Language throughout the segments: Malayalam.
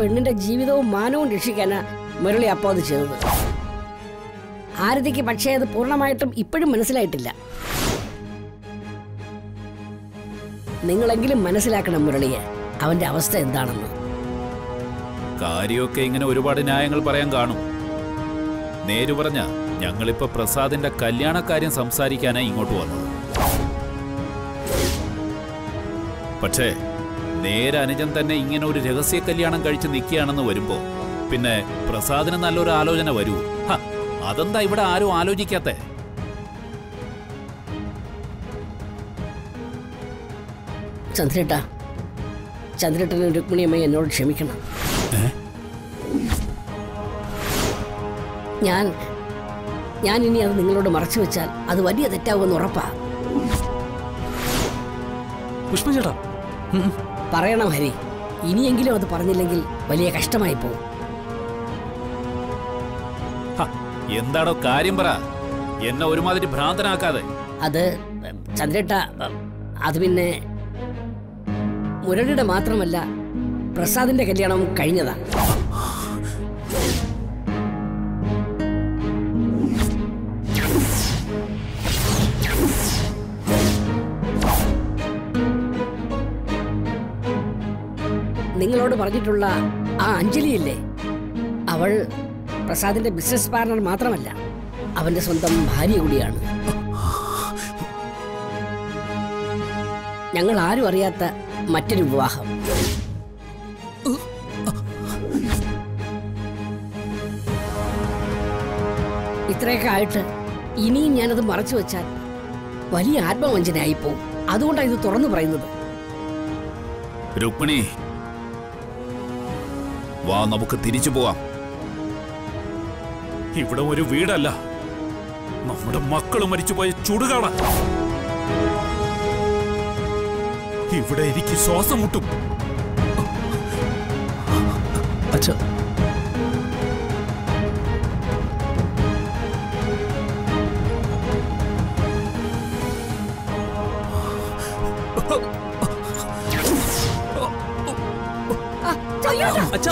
പെണ്ണിന്റെ ജീവിതവും മാനവും രക്ഷിക്കാനാ മുരളി അപ്പോൾ അത് ചെയ്തത് ആരതിക്ക് പക്ഷേ അത് പൂർണ്ണമായിട്ടും ഇപ്പോഴും മനസ്സിലായിട്ടില്ല നിങ്ങളെങ്കിലും മനസ്സിലാക്കണം മുരളിയെ അവന്റെ അവസ്ഥ എന്താണെന്ന് കാര്യമൊക്കെ ഇങ്ങനെ ഒരുപാട് ന്യായങ്ങൾ പറയാൻ കാണും നേരു പറഞ്ഞ ഞങ്ങളിപ്പോ പ്രസാദിന്റെ കല്യാണക്കാര്യം സംസാരിക്കാനായി ഇങ്ങോട്ട് വന്നത് പക്ഷേ നേരെ അനുജൻ തന്നെ ഇങ്ങനെ ഒരു രഹസ്യ കല്യാണം കഴിച്ച് നിൽക്കുകയാണെന്ന് വരുമ്പോ പിന്നെ പ്രസാദിന് നല്ലൊരു ആലോചന വരൂ ഹ, അതെന്താ ഇവിടെ ആരും ആലോചിക്കാത്തേ ചന്ദ്രേട്ട ചന്ദ്രേട്ടനും രുക്മിണിയമ്മയും എന്നോട് ക്ഷമിക്കണം ഞാൻ ഞാൻ ഇനി അത് നിങ്ങളോട് മറച്ചു വെച്ചാൽ അത് വലിയ തെറ്റാവുമെന്ന് ഉറപ്പാ പുഷ്പ ചേട്ടാ ഉം. പറയണം ഹരി ഇനിയെങ്കിലും അത് പറഞ്ഞില്ലെങ്കിൽ വലിയ കഷ്ടമായി പോകും ഹ, എന്താടോ കാര്യം പറ എന്നെ ഒരുമാതിരി ഭ്രാന്തനാക്കാതെ അത് ചന്ദ്രേട്ട അത് പിന്നെ മുരളിയുടെ മാത്രമല്ല പ്രസാദിന്റെ കല്യാണം കഴിഞ്ഞതാ നിങ്ങളോട് പറഞ്ഞിട്ടുള്ള ആ അഞ്ജലിയില്ലേ അവൾ പ്രസാദിന്റെ ബിസിനസ് പാർട്ണർ മാത്രമല്ല അവന്റെ സ്വന്തം ഭാര്യ കൂടിയാണ് ഞങ്ങൾ ആരും അറിയാത്ത മറ്റൊരു വിവാഹം ഇത്രയൊക്കെ ആയിട്ട് ഇനിയും ഞാനത് മറച്ചു വെച്ചാൽ വലിയ ആത്മവഞ്ചനയായി പോവും അതുകൊണ്ടാണ് ഇത് തുറന്നു പറയുന്നത് രുക്മിണി വാ നമുക്ക് തിരിച്ചു പോവാം ഇവിടെ ഒരു വീടല്ല നമ്മുടെ മക്കള് മരിച്ചുപോയ ചുടുകാണ ഇവിടെ എനിക്ക് ശ്വാസം മുട്ടും അച്ഛാ അച്ഛാ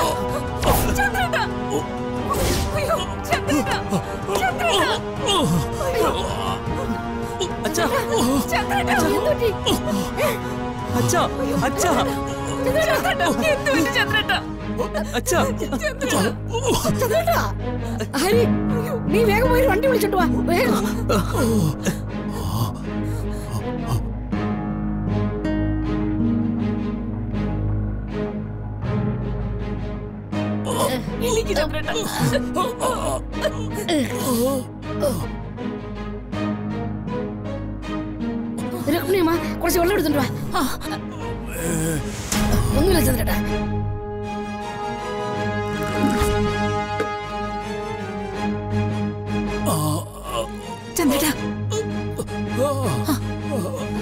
അച്ഛാ അച്ഛാ അച്ഛാ അച്ഛാ ഹരി നീ വേഗം പോയി ഒരു വണ്ടി വിളിച്ചോണ്ട് വാ വേഗം രുക്മിണിയമ്മ കുറച്ച് വെള്ളം എടുത്തോണ്ട് വാ ഒന്നുമില്ല ചന്ദ്രേട്ടാ ചന്ദ്രേട്ടാ